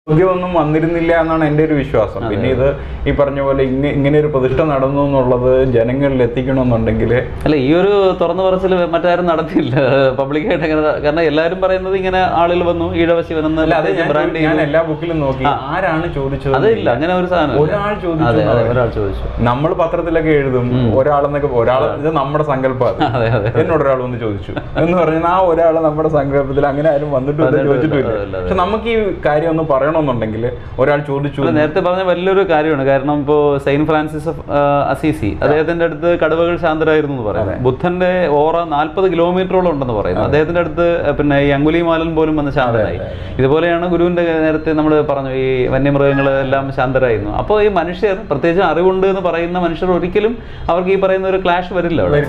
ചോദ്യമൊന്നും വന്നിരുന്നില്ല എന്നാണ് എൻ്റെ ഒരു വിശ്വാസം പിന്നെ ഇത് ഈ പറഞ്ഞ പോലെ ഇങ്ങ ഇങ്ങനെ ഒരു പ്രതിഷ്ഠ നടന്നു എന്നുള്ളത് ജനങ്ങളിൽ എത്തിക്കണമെന്നുണ്ടെങ്കിൽ അല്ല ഈ ഒരു തുറന്നു പറച്ചിൽ മറ്റാരും നടത്തിയില്ല പബ്ലിക്കായിട്ട് അങ്ങനെ കാരണം എല്ലാവരും പറയുന്നത് ഇങ്ങനെ ആളുകൾ വന്നു ഈഴവ ശിവനെന്ന് അല്ല അത് ഞാൻ ബ്രാൻഡ് ഞാൻ എല്ലാ ബുക്കിലും നോക്കി ആരാണ് ചോദിച്ചത് അതില്ല അങ്ങനെ ഒരു സാധനം ഇല്ല. ഒരാൾ ചോദിച്ചു അതെ എന്നാ അതെ പറയുന്നത്. ഒരാൾ ചോദിച്ചു നമ്മൾ പത്രത്തിലൊക്കെ എഴുതും ഒരാളെന്നൊക്കെ ഒരാൾ ഇത് നമ്മുടെ സങ്കല്പം അത്. അതെ അതെ എന്നോട് ഒരാൾ വന്ന് ചോദിച്ചു എന്ന് പറഞ്ഞാൽ ആ ഒരാൾ നമ്മുടെ സങ്കല്പത്തിൽ അങ്ങനെ ആരും വന്നിട്ടില്ല വന്നിട്ടില്ല. ചോദിച്ചിട്ടില്ല അതെ, അതെ. പക്ഷെ നമുക്ക് ഈ കാര്യം ഒന്ന് പറയണമെന്നുണ്ടെങ്കിൽ ഒരാൾ ചോദിച്ചു അല്ല, നേരത്തെ പറഞ്ഞ വലിയൊരു കാര്യമാണ് കാരണം ഇപ്പോൾ സെയിന്റ് ഫ്രാൻസിസ് ഓഫ് ആ, അസീസി അദ്ദേഹത്തിന്റെ അടുത്ത് കടുവകൾ ശാന്തരായിരുന്നു എന്ന് പറയുന്നത് ബുദ്ധന്റെ ഓറ നാൽപ്പത് കിലോമീറ്ററോളം ഉണ്ടെന്ന് പറയുന്നു അദ്ദേഹത്തിന്റെ അടുത്ത് പിന്നെ ഈ അങ്കുലിമാലൻ പോലും വന്ന് ശാന്തരായി ഇതുപോലെയാണ് ഗുരുവിന്റെ നേരത്തെ നമ്മൾ പറഞ്ഞു ഈ വന്യമൃഗങ്ങൾ എല്ലാം ശാന്തരായിരുന്നു അപ്പോൾ ഈ മനുഷ്യർ പ്രത്യേകിച്ച് അറിവുണ്ട് എന്ന് പറയുന്ന മനുഷ്യർ ഒരിക്കലും അവർക്ക് ഈ പറയുന്ന ഒരു ക്ലാഷ് വരില്ല അവിടെ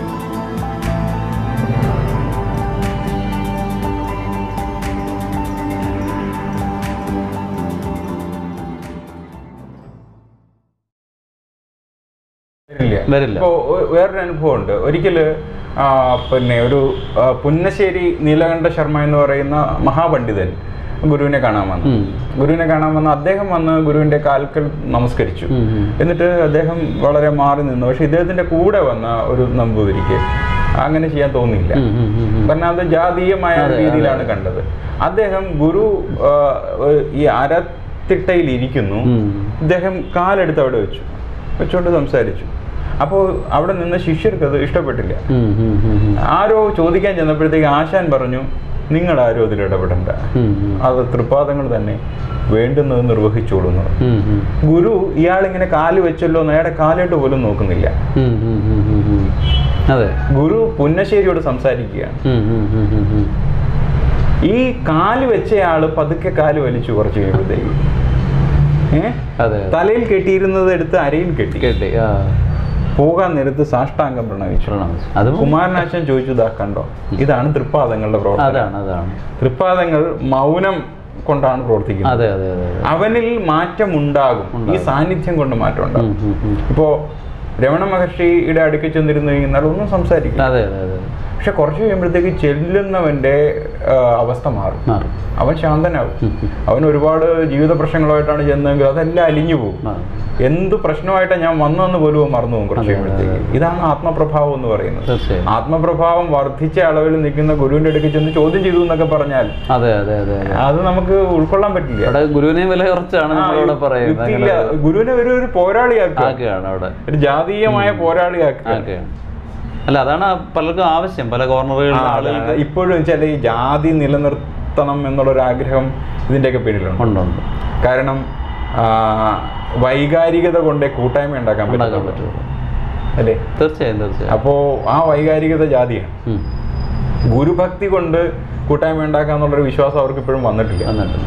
ഇല്ല വരില്ല ഇപ്പോ ഒ- വേറൊരു അനുഭവം ഉണ്ട് ഒരിക്കല് ആ, പിന്നെ ഒരു ആ, പുന്നശ്ശേരി നീലകണ്ഠ ശർമ്മ എന്ന് പറയുന്ന മഹാപണ്ഡിതൻ ഗുരുവിനെ കാണാൻ വന്നു ഉം. ഗുരുവിനെ കാണാൻ വന്ന് അദ്ദേഹം വന്ന് ഗുരുവിന്റെ കാൽക്കൽ നമസ്കരിച്ചു ഉം, ഉം. എന്നിട്ട് അദ്ദേഹം വളരെ മാറി നിന്നു പക്ഷെ ഇദ്ദേഹത്തിന്റെ കൂടെ വന്ന ഒരു നമ്പൂതിരിക്ക് അങ്ങനെ ചെയ്യാൻ തോന്നിയില്ല ഉം, ഉം, ഉം, ഉം. കാരണം അത് ജാതീയമായ ഒരു രീതിയിലാണ് കണ്ടത് അദ്ദേഹം ഗുരു ആ, ഈ അരത്തിട്ടയിൽ ഇരിക്കുന്നു ഉം. ഇദ്ദേഹം കാലെടുത്ത് അവിടെ വെച്ചു വെച്ചുകൊണ്ട് സംസാരിച്ചു അപ്പോൾ അവിടെ നിന്ന് ശിഷ്യർക്ക് അത് ഇഷ്ടപ്പെട്ടില്ല ഉം, ഉം, ഉം, ഉം. ആരോ ചോദിക്കാൻ ചെന്നപ്പോഴത്തേക്ക് ആശാൻ പറഞ്ഞു നിങ്ങൾ ആരും അതിൽ ഇടപെടണ്ട ഉം, ഉം. അത് തൃപ്പാദങ്ങൾ തന്നെ വേണ്ടുന്നത് നിർവഹിച്ചോളുന്നു ഉം, ഉം. ഗുരു ഇയാളിങ്ങനെ കാല് വെച്ചല്ലോ എന്ന് അയാളുടെ കാലിട്ട് പോലും നോക്കുന്നില്ല ഉം, ഉം, ഉം, ഉം, ഉം. അതെ ഗുരു പുന്നശ്ശേരിയോട് സംസാരിക്കുകയാണ് ഉം, ഉം, ഉം, ഉം, ഉം. ഈ കാല് വെച്ചയാള് പതുക്കെ കാല് വലിച്ചു കുറച്ച് കഴിയുമ്പോഴത്തേക്ക് ഏ അതെ തലയിൽ കെട്ടിയിരുന്നത് എടുത്ത് അരയിൽ കെട്ടി കേട്ടി ആ പോകാൻ നേരത്ത് സാഷ്ടാംഗം പ്രണയിച്ചു പ്രണാമം. അത് കുമാരനാശൻ ചോദിച്ചു ഇതാ കണ്ടോ ഇതാണ് തൃപ്പാദങ്ങളുടെ പ്രവർത്തനം അതാണ് അതാണ് തൃപ്പാദങ്ങൾ മൗനം കൊണ്ടാണ് പ്രവർത്തിക്കുന്നത് അതെ അതെ അതെ അതെ അവനിൽ മാറ്റം ഉണ്ടാകും ഈ സാന്നിധ്യം കൊണ്ട് മാറ്റം ഉണ്ടാകും ഉം, ഉം, ഉം. ഇപ്പോ രമണ മഹർഷിയുടെ അടുക്കൽ ചെന്നിരുന്നു കഴിഞ്ഞാൽ ഒന്നും സംസാരിക്കും അതെ അതെ അതെ പക്ഷെ കുറച്ച് കഴിയുമ്പോഴത്തേക്ക് ചെല്ലുന്നവന്റെ ആ, അവസ്ഥ മാറും മാറും അവൻ ശാന്തനാവും അവൻ ഒരുപാട് ജീവിത പ്രശ്നങ്ങളുമായിട്ടാണ് ചെന്നതെങ്കിൽ അതെല്ലാം അലിഞ്ഞു പോകും മാറും എന്ത് പ്രശ്നമായിട്ടാണ് ഞാൻ വന്നതെന്ന് പോലും അവൻ മറന്നു പോകും കുറച്ച് കഴിയുമ്പോഴത്തേക്ക് ഇതാണ് ആത്മപ്രഭാവം എന്ന് പറയുന്നത് തീർച്ചയായും ആത്മപ്രഭാവം വർദ്ധിച്ച അളവിൽ നിൽക്കുന്ന ഗുരുവിന്റെ അടുക്ക് ചെന്ന് ചോദ്യം ചെയ്തു എന്നൊക്കെ പറഞ്ഞാൽ അതെ അതെ അതെ അതെ അത് നമുക്ക് ഉൾക്കൊള്ളാൻ പറ്റില്ല അവിടെ ഗുരുവിനെ വില കുറച്ചാണ് ആ, നമ്മളിവിടെ പറയുന്നത് യുക്തിയില്ല. അങ്ങനെ ഗുരുവിനെ ഒരു ഒരു പോരാളിയാക്കുക ആക്കുകയാണ് അവിടെ ഒരു ജാതീയമായ പോരാളിയാക്കുക ആക്കുകയാണ് അല്ല അതാണ് പലർക്കും ആവശ്യം പല കോർണറുകളിലും ആളുകൾക്ക് ആളുകൾക്ക് ഇപ്പോഴും വെച്ചാൽ ഈ ജാതി നിലനിർത്തണം എന്നുള്ളൊരു ആഗ്രഹം ഇതിന്റെയൊക്കെ പിന്നിലുണ്ട് ഉണ്ടുണ്ട് കാരണം ആ, വൈകാരികത കൊണ്ടേ കൂട്ടായ്മ ഉണ്ടാക്കാൻ ഉണ്ടാക്കാൻ പറ്റും പറ്റുള്ളൂ അല്ലേ തീർച്ചയായും തീർച്ചയായും അപ്പോ ആ വൈകാരികത ജാതിയാണ് ഉം. ഗുരുഭക്തി കൊണ്ട് കൂട്ടായ്മ ഉണ്ടാക്കാന്നുള്ളൊരു വിശ്വാസം അവർക്ക് ഇപ്പോഴും വന്നിട്ടില്ല വന്നിട്ടില്ല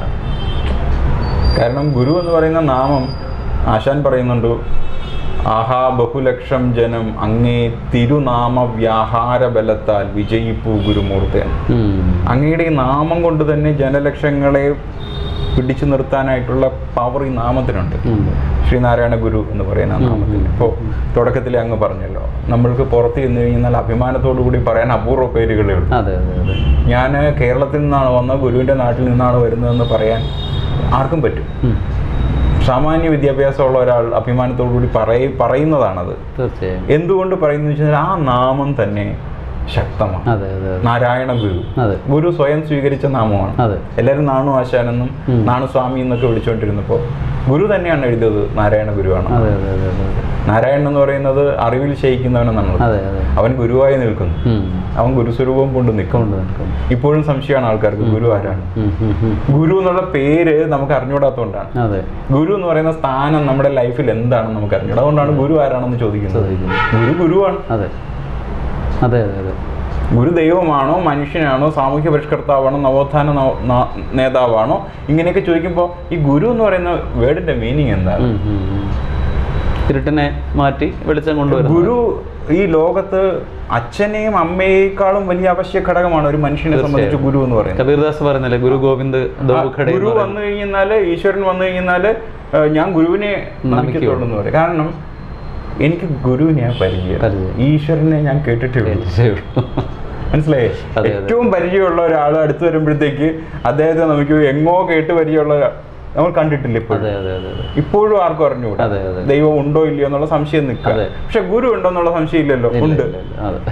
കാരണം ഗുരു എന്ന് പറയുന്ന നാമം ആശാൻ പറയുന്നുണ്ട് ആഹാ ബഹുലക്ഷം ജനം അങ്ങേ തിരുനാമ വ്യാഹാര ബലത്താൽ വിജയിപ്പു ഗുരുമൂർത്തൻ ഉം. അങ്ങയുടെ ഈ നാമം കൊണ്ട് തന്നെ ജനലക്ഷങ്ങളെ പിടിച്ചു നിർത്താനായിട്ടുള്ള പവർ ഈ നാമത്തിനുണ്ട് ഉം. ശ്രീനാരായണ ഗുരു എന്ന് പറയുന്ന ആ നാമത്തിൽ ഇപ്പോൾ തുടക്കത്തിൽ അങ്ങ് പറഞ്ഞല്ലോ നമ്മൾക്ക് പുറത്ത് ചെന്ന് കഴിഞ്ഞാൽ അഭിമാനത്തോടു കൂടി പറയാൻ അപൂർവ പേരുകളേ ഉള്ളൂ അതെ അതെ അതെ ഞാൻ കേരളത്തിൽ നിന്നാണ് വന്നത് ഗുരുവിൻ്റെ നാട്ടിൽ നിന്നാണ് വരുന്നതെന്ന് പറയാൻ ആർക്കും പറ്റും ഉം. സാമാന്യ വിദ്യാഭ്യാസമുള്ള ഒരാൾ അഭിമാനത്തോടു കൂടി പറയ പറയുന്നതാണത് തീർച്ചയായും എന്തുകൊണ്ട് പറയുന്നു വെച്ചാൽ ആ നാമം തന്നെ ശക്തമാണ് അതെ അതെ അതെ നാരായണ ഗുരു അതെ ഗുരു സ്വയം സ്വീകരിച്ച നാമമാണ് അതെ എല്ലാവരും നാണു ആശാനെന്നും ഉം. നാണു സ്വാമി എന്നൊക്കെ വിളിച്ചുകൊണ്ടിരുന്നപ്പോൾ ഗുരു തന്നെയാണ് എഴുതിയത് നാരായണ ഗുരുവാണ് അതെ അതെ അതെ അതെ നാരായണൻ എന്ന് പറയുന്നത് അറിവിൽ ശയിക്കുന്നവനെന്നാണ് അതെ അതെ അവൻ ഗുരുവായി നിൽക്കുന്നു ഉം. അവൻ ഗുരുസ്വരൂപം കൊണ്ട് നിൽക്കും കൊണ്ട് നിൽക്കും ഇപ്പോഴും സംശയമാണ് ആൾക്കാർക്ക് ഗുരു ആരാണ് ഉം, ഉം, ഉം. ഗുരു എന്നുള്ള പേര് നമുക്ക് അറിഞ്ഞുകൂടാത്തതുകൊണ്ടാണ് അതെ ഗുരു എന്ന് പറയുന്ന സ്ഥാനം നമ്മുടെ ലൈഫിൽ എന്താണെന്ന് നമുക്ക് അറിഞ്ഞൂടാ അതുകൊണ്ടാണ് ഗുരു ആരാണെന്ന് ചോദിക്കുന്നത് ചോദിക്കുന്നു ഗുരു ഗുരുവാണ് അതെ അതെ അതെ അതെ ഗുരു ദൈവമാണോ മനുഷ്യനാണോ സാമൂഹ്യ പരിഷ്കർത്താവാണോ നവോത്ഥാന നവ- ന- നേതാവാണോ ഇങ്ങനെയൊക്കെ ചോദിക്കുമ്പോൾ ഈ ഗുരു എന്ന് പറയുന്ന വേർഡിന്റെ മീനിങ് എന്താണ് ഉം, ഉം, ഉം. ഇരുട്ടിനെ മാറ്റി വെളിച്ചം കൊണ്ടുവരുന്നു ഗുരു ഈ ലോകത്ത് അച്ഛനെയും അമ്മയേക്കാളും വലിയ അവശ്യ ഘടകമാണ് ഒരു മനുഷ്യനെ സംബന്ധിച്ച് ഗുരു എന്ന് പറയുന്നത് കബീർദാസ് പറയുന്നില്ലേ ഗുരു ഗോവിന്ദ് ദോഖഡെ ഗുരു വന്നു കഴിഞ്ഞാല് ഈശ്വരൻ വന്നു കഴിഞ്ഞാല് ഏഹ്, ഞാൻ ഗുരുവിനെ നമിക്കത്തുള്ളൂ എന്ന് പറയും കാരണം എനിക്ക് ഗുരുവിനെ പരിചയം പരിചയം. ഈശ്വരനെ ഞാൻ കേട്ടിട്ടേ ഉള്ളൂ മനസ്സിലായേ അതെ. ഏറ്റവും പരിചയമുള്ള ഒരാൾ അടുത്ത് വരുമ്പോഴത്തേക്ക് അദ്ദേഹത്തെ നമുക്ക് എങ്ങോ കേട്ട് പരിചയമുള്ള നമ്മൾ കണ്ടിട്ടില്ല ഇപ്പോഴും അതെ അതെ അതെ അതെ ഇപ്പോഴും ആർക്കും അറിഞ്ഞുകൂടാ അതെ അതെ ദൈവം ഉണ്ടോ ഇല്ലയോ എന്നുള്ള സംശയം നിൽക്കുക അതെ. പക്ഷെ ഗുരു ഉണ്ടോ എന്നുള്ള സംശയം ഇല്ലല്ലോ ഇല്ല, ഉണ്ട് ഇല്ല, ഇല്ല. അതെ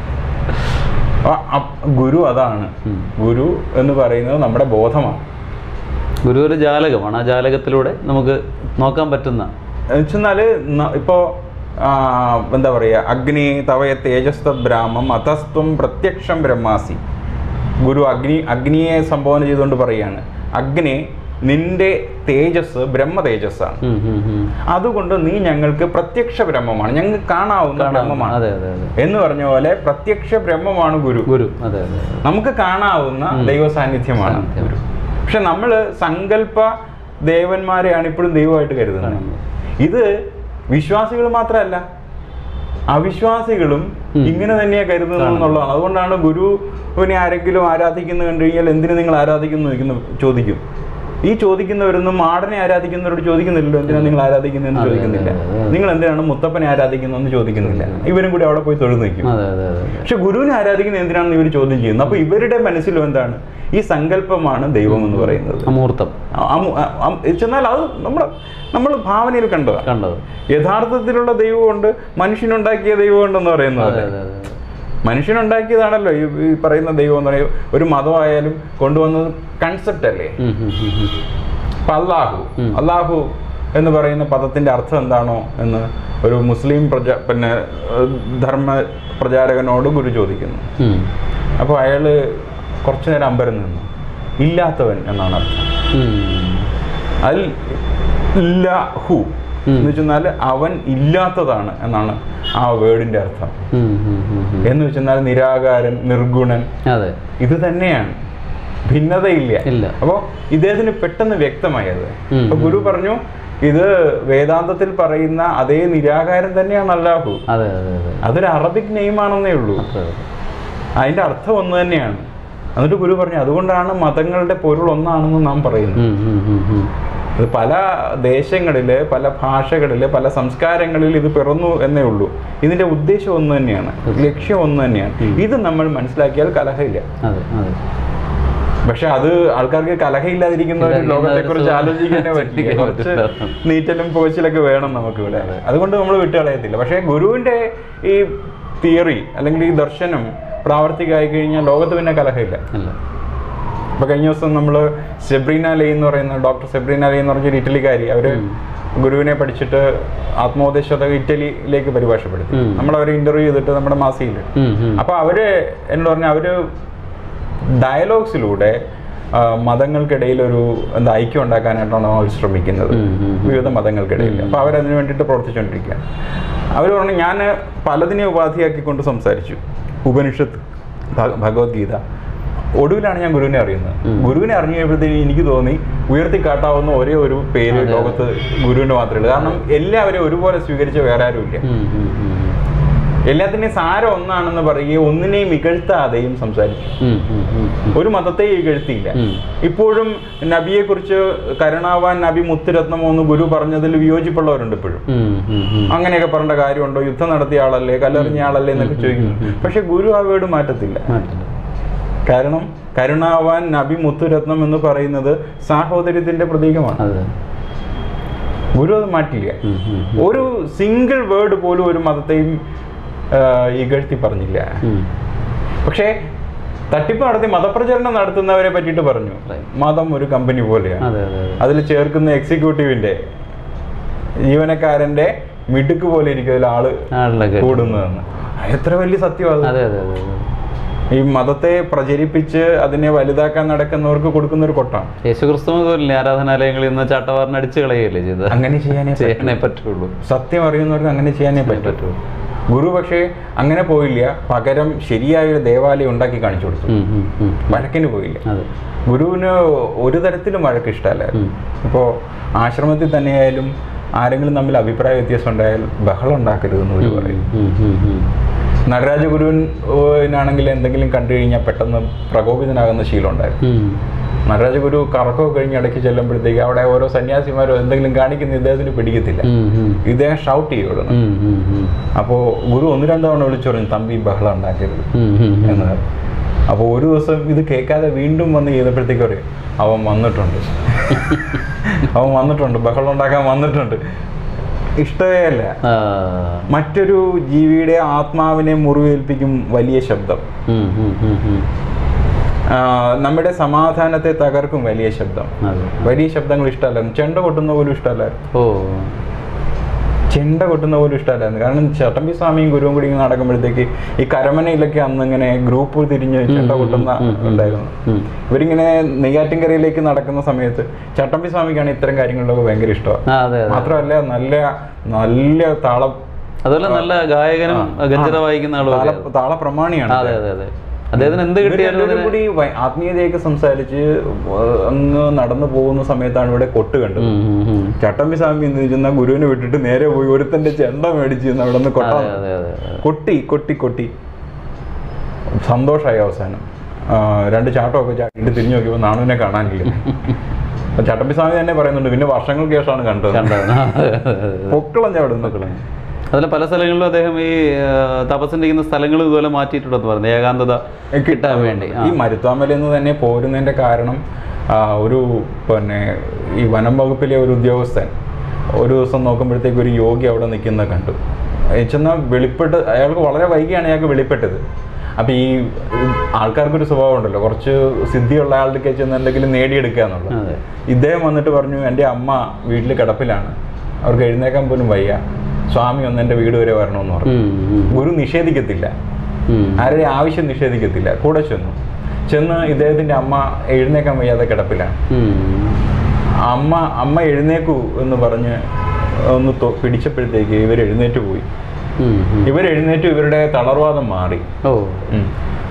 ആ- ആ ഗുരു അതാണ് ഉം. ഗുരു എന്ന് പറയുന്നത് നമ്മുടെ ബോധമാണ് ഗുരു ഒരു ജാലകമാണ് ആ ജാലകത്തിലൂടെ നമുക്ക് നോക്കാൻ പറ്റുന്ന എന്നുവെച്ചാല് ഇപ്പോ ആ, എന്താ പറയുക അഗ്നി തവയ തേജസ്ത ബ്രാഹ്മം അതസ്ത്വം പ്രത്യക്ഷം ബ്രഹ്മാസി ഗുരു അഗ്നി അഗ്നിയെ സംബോധന ചെയ്തുകൊണ്ട് പറയാണ് അഗ്നി നിന്റെ തേജസ് ബ്രഹ്മ തേജസ്സാണ് ഉം, ഉം, ഉം. അതുകൊണ്ട് നീ ഞങ്ങൾക്ക് പ്രത്യക്ഷ ബ്രഹ്മമാണ് ഞങ്ങൾക്ക് കാണാവുന്ന കാണാം. ബ്രഹ്മമാണ് അതെ അതെ അതെ എന്ന് പറഞ്ഞ പോലെ പ്രത്യക്ഷ ബ്രഹ്മമാണ് ഗുരു ഗുരു അതെ അതെ അതെ. നമുക്ക് കാണാവുന്ന ദൈവ സാന്നിധ്യമാണ് സാന്നിധ്യം. ഗുരു പക്ഷെ നമ്മൾ സങ്കല്പ ദേവന്മാരെയാണ് ഇപ്പോഴും ദൈവമായിട്ട് കരുതുന്നത് കാണുന്നത്. ഇത് വിശ്വാസികൾ മാത്രമല്ല അവിശ്വാസികളും ഉം. ഇങ്ങനെ തന്നെയാ കരുതുന്നത് എന്നുള്ളതാണ് അതുകൊണ്ടാണ് ഗുരുവിനെ ആരെങ്കിലും ആരാധിക്കുന്നു കണ്ടു കഴിഞ്ഞാൽ എന്തിനു നിങ്ങൾ ആരാധിക്കുന്നു എന്ന് ചോദിക്കുന്ന- ചോദിക്കും ഈ ചോദിക്കുന്നവരൊന്നും മാടനെ ആരാധിക്കുന്നവരോട് ചോദിക്കുന്നില്ലല്ലോ എന്തിനാണ് നിങ്ങൾ ആരാധിക്കുന്നതെന്ന് അതെ, അതെ, ചോദിക്കുന്നില്ല അതെ, അതെ. നിങ്ങൾ എന്തിനാണ് മുത്തപ്പനെ ആരാധിക്കുന്നതെന്ന് ചോദിക്കുന്നില്ല ഇവരും കൂടി അവിടെ പോയി തൊഴുതു നിൽക്കും അതെ അതെ അതെ പക്ഷെ ഗുരുവിനെ ആരാധിക്കുന്ന എന്തിനാണെന്ന് ഇവർ ചോദ്യം ചെയ്യുന്നു അപ്പൊ ഇവരുടെ മനസ്സിലും എന്താണ് ഈ സങ്കല്പമാണ് ദൈവം എന്ന് പറയുന്നത് അമൂർത്തം അമു- അ- അം- ചെന്നാൽ അത് നമ്മൾ നമ്മൾ ഭാവനയിൽ കണ്ടതാണ് കണ്ടത് യഥാർത്ഥത്തിലുള്ള ദൈവമുണ്ട് മനുഷ്യനുണ്ടാക്കിയ ദൈവമുണ്ടെന്ന് പറയുന്നത് അതെ പോലെ. അതെ അതെ മനുഷ്യനുണ്ടാക്കിയതാണല്ലോ ഈ ഈ പറയുന്ന ദൈവം എന്ന് പറയുന്നത് ഒരു മതമായാലും കൊണ്ടുവന്നത് കൺസെപ്റ്റ് അല്ലേ ഉം, ഉം, ഉം, ഉം. അപ്പൊ അള്ളാഹു ഉം. അള്ളാഹു എന്ന് പറയുന്ന പദത്തിന്റെ അർത്ഥം എന്താണോ എന്ന് ഒരു മുസ്ലിം പ്രജ പിന്നെ ഏഹ്, ധർമ്മ പ്രചാരകനോട് ഗുരു ചോദിക്കുന്നു ഉം. അപ്പോൾ അയാൾ കുറച്ചു നേരം അമ്പരം നിന്നു ഇല്ലാത്തവൻ എന്നാണ് അർത്ഥം ഉം. അതിൽ ഇല്ല ഹു ഉം. എന്ന് വെച്ചെന്നാൽ അവൻ ഇല്ലാത്തതാണ് എന്നാണ് ആ വേർഡിന്റെ അർത്ഥം ഉം, ഉം, ഉം, ഉം. എന്ന് വെച്ചെന്നാൽ നിരാകാരൻ നിർഗുണൻ അതെ ഇത് തന്നെയാണ് ഭിന്നതയില്ല ഇല്ല. അപ്പോൾ ഇദ്ദേഹത്തിന് പെട്ടെന്ന് വ്യക്തമായത് ഉം. അപ്പൊ ഗുരു പറഞ്ഞു ഇത് വേദാന്തത്തിൽ പറയുന്ന അതേ നിരാകാരം തന്നെയാണ് അല്ലാഹു അതെ അതെ അതെ അതൊരു അറബിക് നെയിമാണെന്നേ ഉള്ളൂ അത്രേ ഉള്ളൂ. അതിന്റെ അർത്ഥം ഒന്ന് തന്നെയാണ് എന്നിട്ട് ഗുരു പറഞ്ഞു അതുകൊണ്ടാണ് മതങ്ങളുടെ പൊരുൾ ഒന്നാണെന്ന് നാം പറയുന്നത് ഉം, ഉം, ഉം, ഉം. ഇത് പല ദേശങ്ങളില് പല ഭാഷകളില് പല സംസ്കാരങ്ങളിൽ ഇത് പിറന്നു എന്നേ ഉള്ളൂ ഇതിന്റെ ഉദ്ദേശം ഒന്ന് തന്നെയാണ് ലക്ഷ്യം ഒന്ന് തന്നെയാണ് ഇത് നമ്മൾ മനസ്സിലാക്കിയാൽ കലഹമില്ല അതെ അതെ പക്ഷെ അത് ആൾക്കാർക്ക് കലഹമില്ലാതിരിക്കുന്ന ഒരു ഇല്ല, ലോകത്തെ കുറിച്ച് ഇല്ല, ആലോചിക്കാനേ പറ്റില്ല ചിന്തിക്കാൻ കുറച്ച് പറ്റില്ല. നീറ്റലും പോച്ചിലൊക്കെ വേണം നമുക്ക് ഇവിടെ അതുകൊണ്ട് നമ്മൾ വിട്ടുകളയത്തില്ല പക്ഷെ ഗുരുവിന്റെ ഈ തിയറി അല്ലെങ്കിൽ ഈ ദർശനം പ്രാവർത്തികമായി കഴിഞ്ഞാൽ ലോകത്ത് പിന്നെ കലഹമില്ല ഇല്ല ഇപ്പൊ കഴിഞ്ഞ ദിവസം നമ്മൾ സെബ്രീന ലേ എന്ന് പറയുന്ന ഡോക്ടർ സെബ്രീന ലേ എന്ന് പറഞ്ഞൊരു ഇറ്റലിക്കാരി അവര് ഗുരുവിനെ പഠിച്ചിട്ട് ആത്മോപദേശത ഇറ്റലിയിലേക്ക് പരിഭാഷപ്പെടുത്തി ഉം. നമ്മൾ അവരെ ഇന്റർവ്യൂ ചെയ്തിട്ട് നമ്മുടെ മാസിയിൽ ഉം, ഉം. അപ്പൊ അവര് എന്നോട് പറഞ്ഞ അവര് ഡയലോഗ്സിലൂടെ ആ, മതങ്ങൾക്കിടയിൽ ഒരു എന്താ ഐക്യം ഉണ്ടാക്കാനായിട്ടാണ് അവർ ശ്രമിക്കുന്നത് ഉം, ഉം, ഉം. വിവിധ മതങ്ങൾക്കിടയിൽ അപ്പൊ അവരതിനു വേണ്ടിയിട്ട് പ്രവർത്തിച്ചുകൊണ്ടിരിക്കുകയാണ് അവർ പറഞ്ഞു ഞാൻ പലതിനെ ഉപാധിയാക്കിക്കൊണ്ട് സംസാരിച്ചു ഉപനിഷത്ത് ഭ- ഭഗവത്ഗീത ഒടുവിലാണ് ഞാൻ ഗുരുവിനെ അറിയുന്നത് ഉം. ഗുരുവിനെ അറിഞ്ഞു കഴിയുമ്പോഴത്തേക്ക് എനിക്ക് തോന്നി ഉയർത്തിക്കാട്ടാവുന്ന ഒരേ ഒരു പേര് അതെ, അതെ. ലോകത്ത് ഗുരുവിന് മാത്രമേ ഉള്ളൂ കാരണം എല്ലാവരും ഒരുപോലെ സ്വീകരിച്ച വേറെ ആരുമില്ല ഉം, ഉം, ഉം, എല്ലാത്തിന്റെയും സാരം ഒന്നാണെന്ന് പറയുകയും ഒന്നിനെയും ഇകഴ്ത്താതെയും സംസാരിച്ചു ഉം, ഉം, ഉം, ഉം. ഒരു മതത്തെയും ഇകഴ്ത്തിയില്ല ഉം. ഇപ്പോഴും നബിയെ കുറിച്ച് കരുണാവാൻ നബി മുത്തുരത്നമോ എന്ന് ഗുരു പറഞ്ഞതിൽ വിയോജിപ്പുള്ളവരുണ്ട് ഇപ്പോഴും ഉം, ഉം, ഉം. അങ്ങനെയൊക്കെ പറഞ്ഞ കാര്യമുണ്ടോ യുദ്ധം നടത്തിയ ആളല്ലേ കല്ലെറിഞ്ഞ ആളല്ലേ എന്നൊക്കെ ചോദിക്കുന്നു പക്ഷെ ഗുരു ആ വീട് മാറ്റത്തില്ല മാറ്റില്ല. കാരണം കരുണാവാൻ നബി മുത്തുരത്നം എന്ന് പറയുന്നത് സാഹോദര്യത്തിന്റെ പ്രതീകമാണ് അതെ ഗുരു അത് മാറ്റില്ല ഉം, ഉം, ഒരു സിംഗിൾ വേർഡ് പോലും ഒരു മതത്തെയും ആ, ഇകഴ്ത്തി പറഞ്ഞില്ല ഉം. പക്ഷേ തട്ടിപ്പ് നടത്തി മതപ്രചരണം നടത്തുന്നവരെ പറ്റിയിട്ട് പറഞ്ഞു Right. മതം ഒരു കമ്പനി പോലെയാണ് അതെ അതെ അതെ അതിൽ ചേർക്കുന്ന എക്സിക്യൂട്ടീവിന്റെ ജീവനക്കാരന്റെ മിടുക്ക് പോലെ ഇരിക്കും അതിൽ ആള് ആളിലൊക്കെ കൂടുന്നതെന്ന് അത് എത്ര വലിയ സത്യം അത് അതെ അതെ അതെ അതെ. ഈ മതത്തെ പ്രചരിപ്പിച്ച് അതിനെ വലുതാക്കാൻ നടക്കുന്നവർക്ക് കൊടുക്കുന്ന ഒരു കൊട്ടാണ് യേശുക്രിസ്തു പോലില്ലേ ആരാധനാലയങ്ങളിൽ നിന്ന് ചാട്ടവാറിന് അടിച്ചു കളയല്ലേ ചെയ്തത് അങ്ങനെ ചെയ്യാനേ പറ്റൂ. ചെയ്യാനേ പറ്റുള്ളൂ സത്യം അറിയുന്നവർക്ക് അങ്ങനെ ചെയ്യാനേ പറ്റൂ പറ്റുള്ളൂ ഗുരു പക്ഷേ അങ്ങനെ പോയില്ല പകരം ശരിയായ ഒരു ദേവാലയം ഉണ്ടാക്കി കാണിച്ചു കൊടുത്തു ഉം, ഉം, ഉം. വഴക്കിന് പോയില്ല അതെ ഗുരുവിന് ഒരു തരത്തിലും വഴക്ക് ഇഷ്ടമല്ലായിരുന്നു ഉം. ഇപ്പോൾ ആശ്രമത്തിൽ തന്നെയായാലും ആരെങ്കിലും തമ്മിൽ അഭിപ്രായ വ്യത്യാസം ഉണ്ടായാൽ ബഹളം ഉണ്ടാക്കരുതെന്ന് ഗുരു പറയും ഉം, ഉം, ഉം. നടരാജ ഗുരുവിനാണെങ്കിൽ എന്തെങ്കിലും കണ്ടു കഴിഞ്ഞാൽ പെട്ടെന്ന് പ്രകോപിതനാകുന്ന ശീലം ഉണ്ടായിരുന്നു ഉം. നടരാജ ഗുരു കറക്കമൊക്കെ കഴിഞ്ഞ് ഇടയ്ക്ക് ചെല്ലുമ്പോഴത്തേക്ക് അവിടെ ഓരോ സന്യാസിമാരോ എന്തെങ്കിലും കാണിക്കുന്ന ഇദ്ദേഹത്തിന് പിടിക്കത്തില്ല ഉം, ഉം. ഇദ്ദേഹം ഷൗട്ട് ചെയ്യുള്ളൂ ഉം, ഉം, ഉം. അപ്പോൾ ഗുരു ഒന്ന് രണ്ട് തവണ വിളിച്ചു പറഞ്ഞു തമ്പി ബഹളം ഉണ്ടാക്കരുത് ഉം, ഉം, ഉം. എന്ന് അപ്പോൾ ഒരു ദിവസം ഇത് കേൾക്കാതെ വീണ്ടും വന്ന് ചെയ്തപ്പോഴത്തേക്ക് പറയും അവൻ വന്നിട്ടുണ്ട് അവൻ വന്നിട്ടുണ്ട് ബഹളം ഉണ്ടാക്കാൻ വന്നിട്ടുണ്ട് ഇഷ്ടമേ അല്ല ആ. മറ്റൊരു ജീവിയുടെ ആത്മാവിനെ മുറിവേൽപ്പിക്കും വലിയ ശബ്ദം ഉം, ഉം, ഉം, ഉം. ആ, നമ്മുടെ സമാധാനത്തെ തകർക്കും വലിയ ശബ്ദം അതെ വലിയ ശബ്ദങ്ങൾ ഇഷ്ടമല്ലായിരുന്നു ചെണ്ട കൊട്ടുന്ന പോലും ഇഷ്ടമല്ലായിരുന്നു ഓ ചെണ്ട കൊട്ടുന്ന പോലും ഇഷ്ടമല്ലായിരുന്നു കാരണം ചട്ടമ്പി സ്വാമിയും ഗുരുവും കൂടി ഇങ്ങനെ നടക്കുമ്പോഴത്തേക്ക് ഈ കരമനയിലൊക്കെ അന്ന് ഇങ്ങനെ ഗ്രൂപ്പ് തിരിഞ്ഞ് ചെണ്ട കൊട്ടുന്ന ഉണ്ടായിരുന്നു ഉം. ഇവരിങ്ങനെ നെയ്യാറ്റിൻകരയിലേക്ക് നടക്കുന്ന സമയത്ത് ചട്ടമ്പി സ്വാമിക്കാണ് ഇത്തരം കാര്യങ്ങളിലൊക്കെ ഭയങ്കര ഇഷ്ടമാണ് ആ അതെ അതെ മാത്രമല്ല നല്ല നല്ല താളം അതുപോലെ നല്ല ഗായകനും ഗജറ വായിക്കുന്ന ആളും താള താളപ്രമാണിയാണ് അതെ അതെ അതെ അദ്ദേഹത്തിന് എന്ത് ഇവര് കിട്ടിയാലും രണ്ടുപേരും കൂടി വ- ആത്മീയതയൊക്കെ സംസാരിച്ച് അങ്ങ് നടന്നു പോകുന്ന സമയത്താണ് ഇവിടെ കൊട്ട് കണ്ടത് ഉം, ഉം, ഉം. ചട്ടമ്പി സ്വാമി എന്ന് ചെന്ന ഗുരുവിനെ വിട്ടിട്ട് നേരെ പോയി ഒരുത്തന്റെ ചെണ്ട മേടിച്ച് ചെന്ന് അവിടെ നിന്ന് കൊട്ടാൻ അതെ അതെ അതെ അതെ. കൊട്ടി കൊട്ടി കൊട്ടി സന്തോഷമായി അവസാനം ആ, രണ്ട് ചാട്ടമൊക്കെ ചാട്ടിട്ട് തിരിഞ്ഞു നോക്കിയപ്പോൾ നാണുവിനെ കാണാനില്ല അപ്പൊ ചട്ടമ്പി സ്വാമി തന്നെ പറയുന്നുണ്ട് പിന്നെ വർഷങ്ങൾക്ക് ശേഷമാണ് കണ്ടത് കണ്ടത് അതെ, അതെ, അതെ. പൊക്കളഞ്ഞ അവിടെ നിന്ന് അതിൽ പല സ്ഥലങ്ങളിലും അദ്ദേഹം ഈ ആ, തപസ്സിന്റെ ഇരിക്കുന്ന സ്ഥലങ്ങൾ ഇതുപോലെ മാറ്റിയിട്ടുണ്ടെന്ന് പറഞ്ഞു ഏകാന്തത കിട്ടാൻ വേണ്ടി ആ. ഈ മരുത്വാമല എന്ന് തന്നെ പോരുന്നതിന്റെ കാരണം ആ, ഒരു പിന്നെ ഈ വനം വകുപ്പിലെ ഒരു ഉദ്യോഗസ്ഥൻ ഒരു ദിവസം നോക്കുമ്പോഴത്തേക്ക് ഒരു യോഗി അവിടെ നിൽക്കുന്നത് കണ്ടു ചെന്നാൽ വെളിപ്പെട്ട് അയാൾക്ക് വളരെ വൈകിയാണ് അയാൾക്ക് വെളിപ്പെട്ടത് അപ്പം ഈ ആൾക്കാർക്കൊരു സ്വഭാവം ഉണ്ടല്ലോ കുറച്ച് സിദ്ധിയുള്ള ആളുടെ ചെന്ന് എന്തെങ്കിലും നേടിയെടുക്കുക എന്നുള്ളത് അതെ ഇദ്ദേഹം വന്നിട്ട് പറഞ്ഞു എൻ്റെ അമ്മ വീട്ടിൽ കിടപ്പിലാണ് അവർക്ക് എഴുന്നേക്കാൻ പോലും വയ്യ സ്വാമി ഒന്ന് എൻ്റെ വീട് വരെ വരണമെന്ന് പറഞ്ഞു ഉം, ഉം, ഗുരു നിഷേധിക്കത്തില്ല ഉം. ആരുടെ ആവശ്യം നിഷേധിക്കത്തില്ല കൂടെ ചെന്നു ചെന്ന് ഇദ്ദേഹത്തിന്റെ അമ്മ എഴുന്നേക്കാൻ വയ്യാതെ കിടപ്പിലാണ് ഉം. അമ്മ അമ്മ എഴുന്നേക്കൂ എന്ന് പറഞ്ഞ് ഒന്ന് തൊ- പിടിച്ചപ്പോഴത്തേക്ക് ഇവർ എഴുന്നേറ്റ് പോയി ഉം, ഉം. ഇവർ എഴുന്നേറ്റ് ഇവരുടെ തളർവാദം മാറി ഓ ഉം.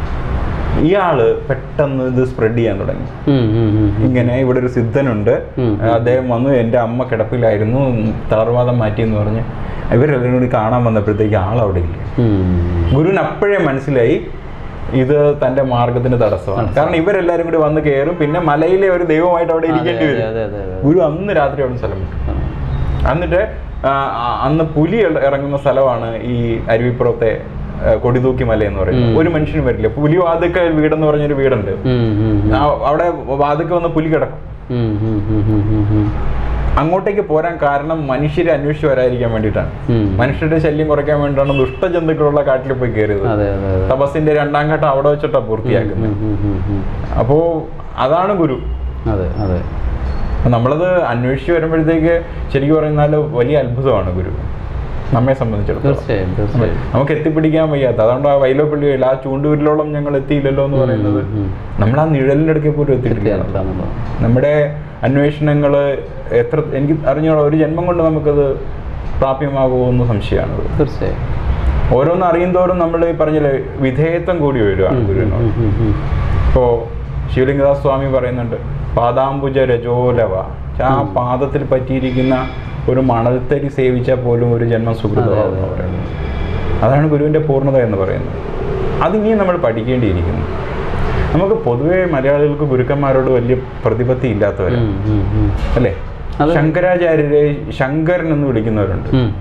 ഇയാള് പെട്ടെന്ന് ഇത് സ്പ്രെഡ് ചെയ്യാൻ തുടങ്ങി ഉം, ഉം, ഉം. ഇങ്ങനെ ഇവിടെ ഒരു സിദ്ധനുണ്ട് ഉം. അദ്ദേഹം വന്നു എൻ്റെ അമ്മ കിടപ്പിലായിരുന്നു തളർവാദം മാറ്റി എന്ന് പറഞ്ഞ് ഇവരെല്ലാവരും കൂടി കാണാൻ വന്നപ്പോഴത്തേക്ക് ആളവിടെ ഇല്ല ഉം. ഗുരുവിന് അപ്പോഴേ മനസ്സിലായി ഇത് തന്റെ മാർഗത്തിന് തടസ്സമാണ് കാരണം ഇവരെല്ലാരും കൂടി വന്ന് കയറും പിന്നെ മലയിലെ ഒരു ദൈവമായിട്ട് അവിടെ ഇരിക്കേണ്ടി അതെ, വരും അതെ, അതെ, അതെ. ഗുരു അന്ന് രാത്രി അവിടെ സ്ഥലം വിട്ടു എന്നിട്ട് ആ, ആ, അന്ന് പുലി ഇറ- ഇറങ്ങുന്ന സ്ഥലമാണ് ഈ അരുവിപ്പുറത്തെ ആ, കൊടിതൂക്കി മല എന്ന് പറയുന്നത് ഒരു മനുഷ്യനും വരില്ല പുലി വാതുക്ക വീടെന്ന് പറഞ്ഞൊരു വീടുണ്ട് ഉം, ഉം, ഉം. ആ, അവിടെ വാതുക്ക വന്ന് പുലി കിടക്കും ഉം, ഉം, ഉം, ഉം, ഉം, ഉം. അങ്ങോട്ടേക്ക് പോരാൻ കാരണം മനുഷ്യരെ അന്വേഷിച്ച് വരാതിരിക്കാൻ വേണ്ടിയിട്ടാണ് ഉം. മനുഷ്യരുടെ ശല്യം കുറയ്ക്കാൻ വേണ്ടിയിട്ടാണ് ദുഷ്ടജന്തുക്കളുള്ള കാട്ടിൽ പോയി കയറിയത് അതെ അതെ അതെ തപസ്സിന്റെ രണ്ടാം ഘട്ടം അവിടെ വെച്ചിട്ടാണ് പൂർത്തിയാക്കുന്നത് ഉം, ഉം, ഉം, ഉം. അപ്പോ അതാണ് ഗുരു അതെ അതെ അപ്പൊ നമ്മളത് അന്വേഷിച്ച് വരുമ്പോഴത്തേക്ക് ശരിക്കും പറഞ്ഞാൽ വലിയ അത്ഭുതമാണ് ഗുരു നമ്മെ സംബന്ധിച്ചിടത്തോളം തീർച്ചയായും തീർച്ചയായും നമുക്ക് എത്തിപ്പിടിക്കാൻ വയ്യാത്ത അതുകൊണ്ട് ആ വൈലോപ്പള്ളിയിൽ ആ ചൂണ്ടുവിരലോളം ഞങ്ങൾ എത്തിയില്ലല്ലോ എന്ന് പറയുന്നത് ഉം. നമ്മൾ ആ നിഴലിൻ്റെ അടുക്കെ പോലും എത്തിയിട്ടില്ല എത്തിയാലുള്ളതാണ്. നമ്മുടെ അന്വേഷണങ്ങൾ എത്ര എനിക്ക് അറിഞ്ഞോളാം ഒരു ജന്മം കൊണ്ട് നമുക്കത് പ്രാപ്യമാകുമോ എന്ന് സംശയമാണ് തീർച്ചയായും ഓരോന്ന് അറിയും തോറും നമ്മൾ ഈ പറഞ്ഞില്ലേ വിധേയത്വം കൂടി വരികയാണ് ഗുരുവിനോട് ഉം, ഉം, ഉം. ഇപ്പോൾ ശിവലിംഗദാസ് സ്വാമി പറയുന്നുണ്ട് പാദാംബുജ രജോലവ ആ പാദത്തിൽ പറ്റിയിരിക്കുന്ന ഒരു മണൽത്തരി സേവിച്ചാൽ പോലും ഒരു ജന്മം സുഹൃതമാകും എന്ന് പറയുന്നത് അതാണ് ഗുരുവിൻ്റെ പൂർണ്ണത എന്ന് പറയുന്നത് അതിനിയും നമ്മൾ പഠിക്കേണ്ടിയിരിക്കുന്നു നമുക്ക് പൊതുവേ മലയാളികൾക്ക് ഗുരുക്കന്മാരോട് വലിയ പ്രതിപത്തി ഇല്ലാത്തവരാണ് ഉം, ഉം, ഉം. അല്ലേ അതെ. ശങ്കരാചാര്യരെ ശങ്കരൻ എന്ന് വിളിക്കുന്നവരുണ്ട് ഉം.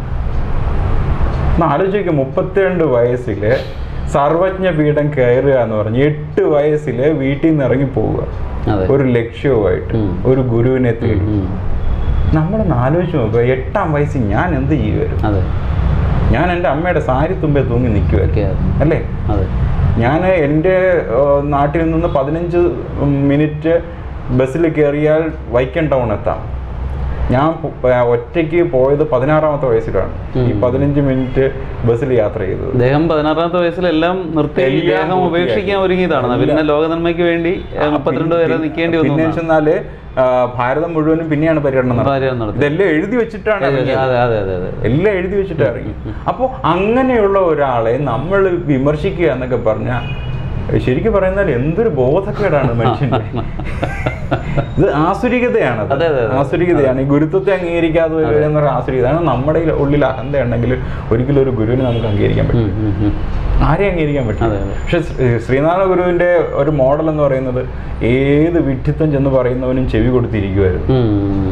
ഒന്ന് ആലോചിക്കുക മുപ്പത്തിരണ്ട് വയസ്സിൽ സർവജ്ഞ പീഠം കയറുക എന്ന് പറഞ്ഞ് എട്ട് വയസ്സിൽ വീട്ടിൽ നിന്ന് ഇറങ്ങി പോവുക അതെ ഒരു ലക്ഷ്യവുമായിട്ട് ഉം. ഒരു ഗുരുവിനെ തേടി ഉം. നമ്മളൊന്ന് ആലോചിച്ച് നോക്കുക എട്ടാം വയസ്സിൽ ഞാൻ എന്ത് ചെയ്യുമായിരുന്നു അതെ ഞാൻ എൻ്റെ അമ്മയുടെ സാരി തുമ്പേ തൂങ്ങി നിൽക്കുമായിരുന്നു ഒക്കെയായിരുന്നു. അല്ലേ അതെ ഞാൻ എൻ്റെ ഏഹ്, നാട്ടിൽ നിന്ന് പതിനഞ്ച് മിനിറ്റ് ബസ്സിൽ കയറിയാൽ വൈക്കം ടൗൺ എത്താം ഞാൻ പു- ഏഹ്, ഒറ്റയ്ക്ക് പോയത് പതിനാറാമത്തെ വയസ്സിലാണ് ഈ ഉം. പതിനഞ്ച് മിനിറ്റ് ബസ്സിൽ യാത്ര ചെയ്തത് അദ്ദേഹം പതിനാറാമത്തെ വയസ്സിലെല്ലാം നിർത്തി എല്ലാം ദേഹം പൂർത്തിയാക്കി. ഉപേക്ഷിക്കാൻ ഒരുങ്ങിയതാണ് പിന്നെ ലോകനന്മയ്ക്ക് വേണ്ടി ഏഹ്, മുപ്പത്തിരണ്ട് വരെ നിൽക്കേണ്ടി പിന്നെ വന്നു വെച്ചെന്നാല് ആ, ഭാരതം മുഴുവനും പിന്നെയാണ് പര്യടനം നടത്തുന്നത് ഭാര്യ നടത്തി ഇതെല്ലാം എഴുതി വെച്ചിട്ടാണ് ഇറങ്ങിയത്. അതെ അതെ അതെ അതെ എല്ലാം എഴുതി വെച്ചിട്ട് ഇറങ്ങി അപ്പോൾ അങ്ങനെയുള്ള ഒരാളെ നമ്മൾ വിമർശിക്കുക എന്നൊക്കെ പറഞ്ഞാൽ ശരിക്കും പറയുന്നാൽ എന്തൊരു ബോധക്കേടാണ് മനുഷ്യന്റെ ഇത് ആസുരികതയാണ് അതെ, അതെ, അതെ. ആസുരികതയാണ് ഈ ഗുരുത്വത്തെ അംഗീകരിക്കാതെ വരിക എന്ന് പറയുന്ന ആസുരികത കാരണം നമ്മുടെ ഈ ഉള്ളിൽ അഹന്ത ഉണ്ടെങ്കിൽ ഒരിക്കലും ഒരു ഗുരുവിനെ നമുക്ക് അംഗീകരിക്കാൻ പറ്റും ഉം, ഉം, ഉം. ആരെയും അംഗീകരിക്കാൻ പറ്റില്ല അതെ, അതെ. പക്ഷെ ശ്രീ- ശ്രീനാരായണ ഗുരുവിന്റെ ഒരു മോഡൽ എന്ന് പറയുന്നത് ഏത് വിഡ്ഢിത്തം ചെന്ന് പറയുന്നവനും ചെവി കൊടുത്തിരിക്കുമായിരുന്നു ഉം. ഇപ്പോൾ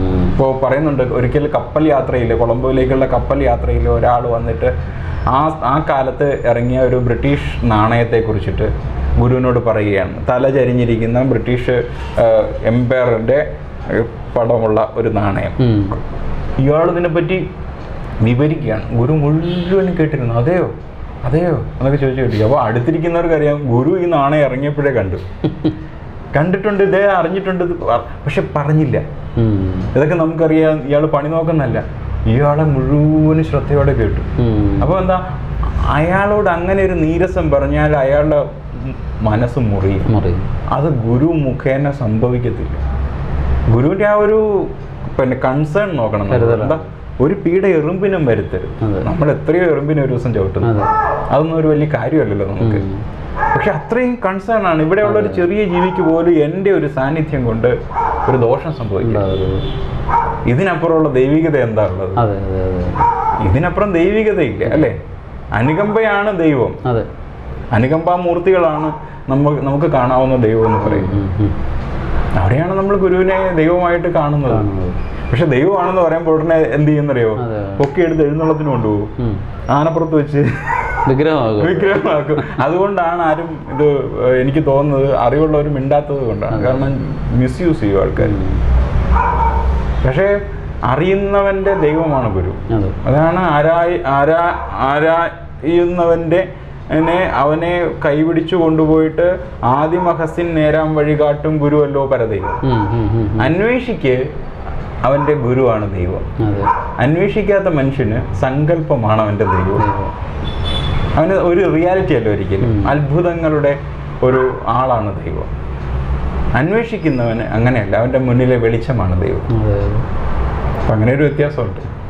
ഇപ്പോൾ പറയുന്നുണ്ട് ഒരിക്കൽ കപ്പൽ യാത്രയിൽ കൊളംബോയിലേക്കുള്ള കപ്പൽ യയാത്രയിൽ ഒരാൾ വന്നിട്ട് ആ ആ കാലത്ത് ഇറങ്ങിയ ഒരു ബ്രിട്ടീഷ് നാണയത്തെ കുറിച്ചിട്ട് ഗുരുവിനോട് പറയുകയാണ് തല ചരിഞ്ഞിരിക്കുന്ന ബ്രിട്ടീഷ് എംപയറിൻ്റെ പടമുള്ള ഒരു നാണയം ഉം. ഇയാൾ ഇതിനെപ്പറ്റി വിവരിക്കുകയാണ് ഗുരു മുഴുവനും കേട്ടിരുന്നു അതെയോ അതെയോ എന്നൊക്കെ ചോദിച്ചു കേട്ടു അപ്പോൾ അടുത്തിരിക്കുന്നവർക്ക് അറിയാം ഗുരു ഈ നാണയം ഇറങ്ങിയപ്പോഴേ കണ്ടു കണ്ടിട്ടുണ്ട് ഇതേ അറിഞ്ഞിട്ടുണ്ട് ഇത് പ- പക്ഷെ പറഞ്ഞില്ല ഉം. ഇതൊക്കെ നമുക്കറിയാം ഇയാൾ പണി നോക്കുന്നല്ല ഇയാളെ മുഴുവനും ശ്രദ്ധയോടെ കേട്ടു ഉം. അപ്പോൾ എന്താ അയാളോട് അങ്ങനെ ഒരു നീരസം പറഞ്ഞാൽ അയാളുടെ മനസ്സ് മുറിയും മറിയും അത് ഗുരു മുഖേന സംഭവിക്കത്തില്ല ഗുരുവിന്റെ ആ ഒരു പിന്നെ കൺസേൺ നോക്കണം നമ്മൾ. കരുതലാണ്. എന്താ ഒരു പീഡ എറുമ്പിനും വരുത്തരുത് അതെ. നമ്മൾ എത്രയോ എറുമ്പിനെ ഒരു ദിവസം ചവിട്ടുന്നു അതെ. അതൊന്നും ഒരു വലിയ കാര്യമല്ലല്ലോ നമുക്ക് ഉം. പക്ഷെ അത്രയും കൺസേൺ ആണ് ഇവിടെയുള്ള ഒരു ചെറിയ ജീവിക്ക് പോലും എൻ്റെ ഒരു സാന്നിധ്യം കൊണ്ട് ഒരു ദോഷം സംഭവിക്കും ഉണ്ടാവരുത്. ഇതിനപ്പുറമുള്ള ദൈവികത എന്താ ഉള്ളത് അതെ അതെ അതെ ഇതിനപ്പുറം ദൈവികതയില്ല അല്ലേ അനുകമ്പയാണ് ദൈവം അതെ അനുകമ്പാമൂർത്തികളാണ് നമ്മൾ നമുക്ക് കാണാവുന്ന ദൈവം എന്ന് പറയുന്നത് ഉം, ഉം. അവിടെയാണ് നമ്മൾ ഗുരുവിനെ ദൈവമായിട്ട് കാണുന്നത് കാണുന്നത്. പക്ഷെ ദൈവമാണെന്ന് പറയുമ്പോൾ ഉടനെ എന്ത് ചെയ്യുന്നറിയോ അതെ. പൊക്കി എടുത്ത് എഴുന്നള്ളത്തിന് കൊണ്ടുപോകും ഉം. ആനപ്പുറത്ത് വെച്ച് വിഗ്രഹമാകും വിഗ്രഹമാക്കും അതുകൊണ്ടാണ് ആരും ഇത് ഏഹ്, എനിക്ക് തോന്നുന്നത് അറിവുള്ളവർ മിണ്ടാത്തത് കൊണ്ടാണ് കാരണം മിസ്യൂസ് ചെയ്യും ആൾക്കാർ പക്ഷേ അറിയുന്നവന്റെ ദൈവമാണ് ഗുരു അതെ അതാണ് ആരായി ആരാ ആരായുന്നവൻ്റെ നെ അവനെ കൈപിടിച്ചു കൊണ്ടുപോയിട്ട് ആദിമഹസിൻ നേരാം വഴി കാട്ടും ഗുരുവല്ലോ പരദൈവം ഉം, ഉം, ഉം, ഉം. അന്വേഷിക്ക് അവൻ്റെ ഗുരുവാണ് ദൈവം അതെ അന്വേഷിക്കാത്ത മനുഷ്യന് സങ്കല്പമാണ് അവൻ്റെ ദൈവം ദൈവം. അവന് ഒരു റിയാലിറ്റി അല്ല ഒരിക്കലും ഉം. അത്ഭുതങ്ങളുടെ ഒരു ആളാണ് ദൈവം അന്വേഷിക്കുന്നവന് അങ്ങനെയല്ല അവൻ്റെ മുന്നിലെ വെളിച്ചമാണ് ദൈവം അതെ അതെ അപ്പം അങ്ങനെ ഒരു വ്യത്യാസമുണ്ട്